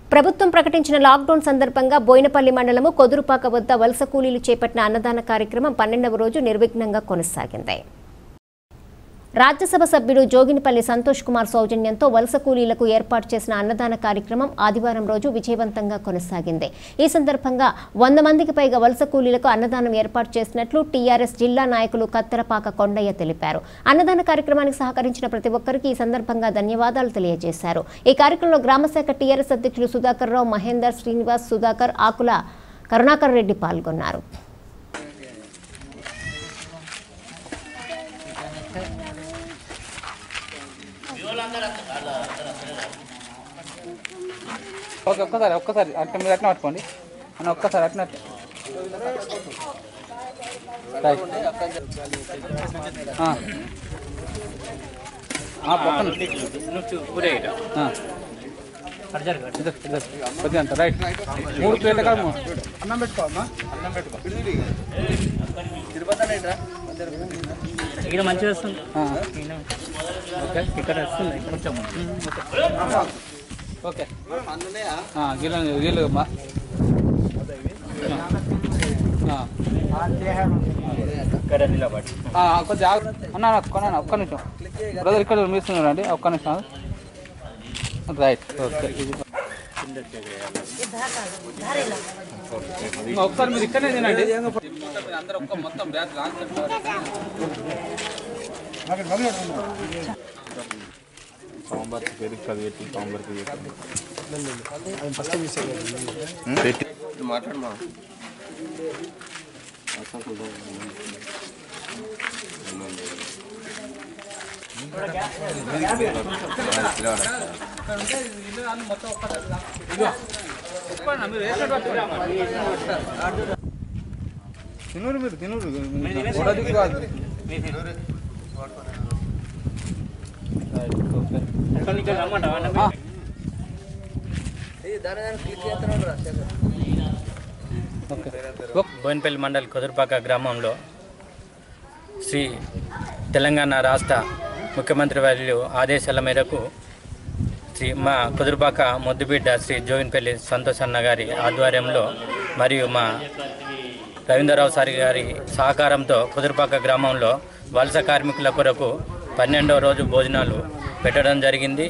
ప్రభుత్వం ప్రకటించిన లాక్డౌన్ సందర్భంగా బోయినపల్లి మండలము కొదురుపాక వద్ద వలస కూలీలు చేపట్టిన అన్నదాన కార్యక్రమం పన్నెండవ రోజు నిర్విఘ్నంగా కొనసాగింది రాజ్యసభ సభ్యుడు జోగినిపల్లి సంతోష్ కుమార్ సౌజన్యంతో వలస కూలీలకు ఏర్పాటు చేసిన అన్నదాన కార్యక్రమం ఆదివారం రోజు విజయవంతంగా కొనసాగింది ఈ సందర్భంగా వంద మందికి పైగా వలస కూలీలకు అన్నదానం ఏర్పాటు చేసినట్లు టీఆర్ఎస్ జిల్లా నాయకులు కత్తెరపాక కొండయ్య తెలిపారు అన్నదాన కార్యక్రమానికి సహకరించిన ప్రతి ఒక్కరికి ఈ సందర్భంగా ధన్యవాదాలు తెలియజేశారు ఈ కార్యక్రమంలో గ్రామశాఖ టీఆర్ఎస్ అధ్యక్షులు సుధాకర్ రావు మహేందర్ శ్రీనివాస్ సుధాకర్ ఆకుల కరుణాకర్ రెడ్డి పాల్గొన్నారు ఓకే ఒక్కసారి ఒక్కసారి అట్లా మీరు అట్లా పట్టుకోండి అన్న ఒక్కసారి అట్లా అట్లా. రైట్ ఆ. ఆ, పక్కన ఆ. ఇద్దరు, ఇద్దరు. కొద్దిగా అంత రైట్ మూడు ప్లేట్ల కాదు అన్నం పెట్టుకోమ్మా అన్నం పెట్టుకో ఇక్కడ మంచిగా వస్తుంది ఆ. ఓకే ఇక్కడ వస్తుంది కొంచెం ఓకే ఆ, గిన్నె గిన్నె మా ఆ. ఇక్కడ నిలబడి ఆ, కొంచెం జాగ్రత్త అన్న అన్న, ఒక్క అన్న, ఒక్క నిమిషం బ్రదర్ ఇక్కడ మీస్తున్నారు అండి ఒక్క నిమిషం రైట్ ఓకే ఇది ఇంకా ఒకసారి మీరు ఇక్కడనే తినండి అందరూ ఒక్క మొత్తం బ్యాగ్ సాంబార్ పేరుకి చదివేసి సాంబార్కి మాట్లాడమా తినూరు మీరు తినూరు గొడవది కాదు రైట్, ఓకే. ఇక్కడ రమ్మంటావా ఆ, ఓకే ఓకే. బోయినపల్లి మండల్ కుదురుపాక గ్రామంలో శ్రీ తెలంగాణ రాష్ట్ర ముఖ్యమంత్రి వర్యులు ఆదేశాల మేరకు శ్రీ మా కుదురుపాక ముద్దుబిడ్డ శ్రీ జోగిన్పల్లి సంతోష్ అన్న గారి ఆధ్వర్యంలో మరియు మా రవీంద్రరావు సారి గారి సహకారంతో కుదురుపాక గ్రామంలో వలస కార్మికుల కొరకు పన్నెండవ రోజు భోజనాలు పెట్టడం జరిగింది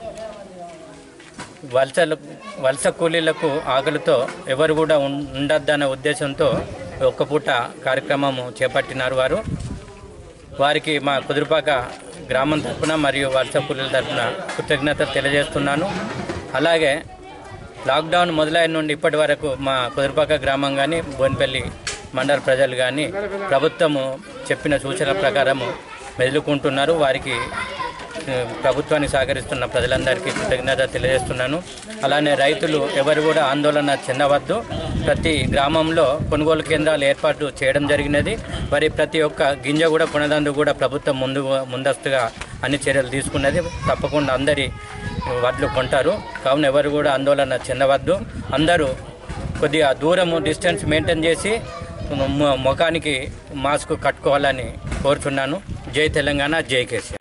వలసలు వలస కూలీలకు ఆకలితో ఎవరు కూడా ఉం- ఉండొద్దనే ఉద్దేశంతో ఒక్క పూట కార్యక్రమం చేపట్టినారు వారు వారికి మా కుదురుపాక గ్రామం తరపున మరియు వలస కూలీల తరపున కృతజ్ఞత తెలియజేస్తున్నాను అలాగే లాక్డౌన్ మొదలైన నుండి ఇప్పటి వరకు మా కుదురుపాక గ్రామం కానీ బోన్పల్లి మండల ప్రజలు కానీ ప్రభుత్వము చెప్పిన సూచనల ప్రకారము మెదులుకుంటున్నారు వారికి ఆ, ప్రభుత్వాన్ని సహకరిస్తున్న ప్రజలందరికీ కృతజ్ఞత తెలియజేస్తున్నాను అలానే రైతులు ఎవరు కూడా ఆందోళన చెందవద్దు ప్రతి గ్రామంలో కొనుగోలు కేంద్రాలు ఏర్పాటు చేయడం జరిగినది మరి ప్రతి ఒక్క గింజ కూడా కొనదందుకు కూడా ప్రభుత్వం ముందు ముందస్తుగా అన్ని చర్యలు తీసుకున్నది తప్పకుండా అందరి వడ్లు కొంటారు కావున ఎవరు కూడా ఆందోళన చెందవద్దు అందరూ కొద్దిగా దూరము డిస్టెన్స్ మెయింటైన్ చేసి మొ- ముఖానికి మాస్క్ కట్టుకోవాలని కోరుచున్నాను జై తెలంగాణ జై కేసీఆర్